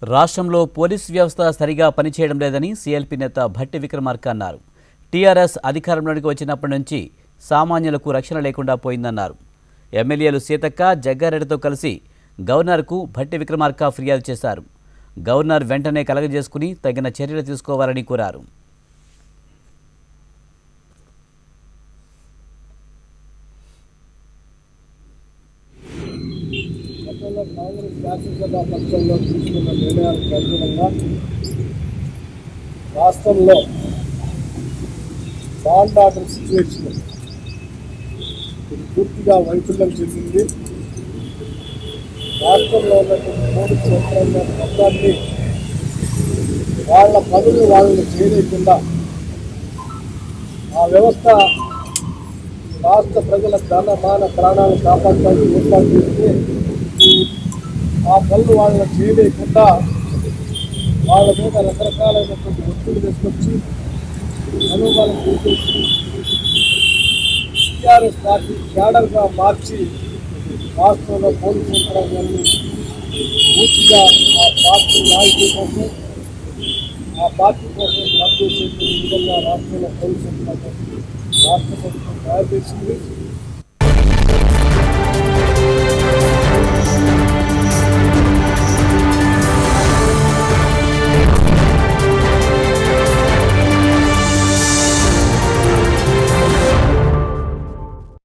రాష్ట్రంలో పోలీస్ వ్యవస్థ సరిగా పనిచేయడం లేదని సీఎల్పీ నేత భట్టి విక్రమార్క అన్నారు టీఆర్ఎస్ అధికారంలోకి వచ్చినప్పటి నుంచి సామాన్యులకు రక్షణ లేకుండా పోయిందన్నారు ఎమ్మెల్యేలు సీతక్క జగ్గారెడ్డితో కలిసి గవర్నర్కు భట్టి విక్రమార్క ఫిర్యాదు చేశారు గవర్నర్ వెంటనే కలగజేసుకుని తగిన చర్యలు తీసుకోవాలని కోరారు గతంలో కాంగ్రెస్ శాసనసభ పక్షంలో తీసుకున్న నిర్ణయాలకు అనుగుణంగా రాష్ట్రంలో బాండ్ ఆర్డర్ సిచ్యువేషన్ ఇది పూర్తిగా వైఫల్యం చెందింది రాష్ట్రంలో ఉన్నటువంటి మూడు క్షేత్రాల మొత్తాన్ని వాళ్ళ పనులు వాళ్ళని చేయలేకుండా ఆ వ్యవస్థ రాష్ట్ర ప్రజల ధన మాన ప్రాణాలు కాపాడడానికి ఏర్పాటు చేస్తే ఆ పనులు వాళ్ళని చేయలేకుండా వాళ్ళ మీద రకరకాలైనటువంటి ఒత్తిడి తీసుకొచ్చి అనుమానం చేసేసి టీఆర్ఎస్ పార్టీ క్యాడర్గా మార్చి రాష్ట్రంలో పోలీసు యంత్రాంగాన్ని పూర్తిగా ఆ పార్టీ నాయకుల కోసం ఆ పార్టీ కోసం పనిచేసే విధంగా రాష్ట్రంలో పోలీసు యంత్రాంగం రాష్ట్ర ప్రభుత్వం తయారు చేసింది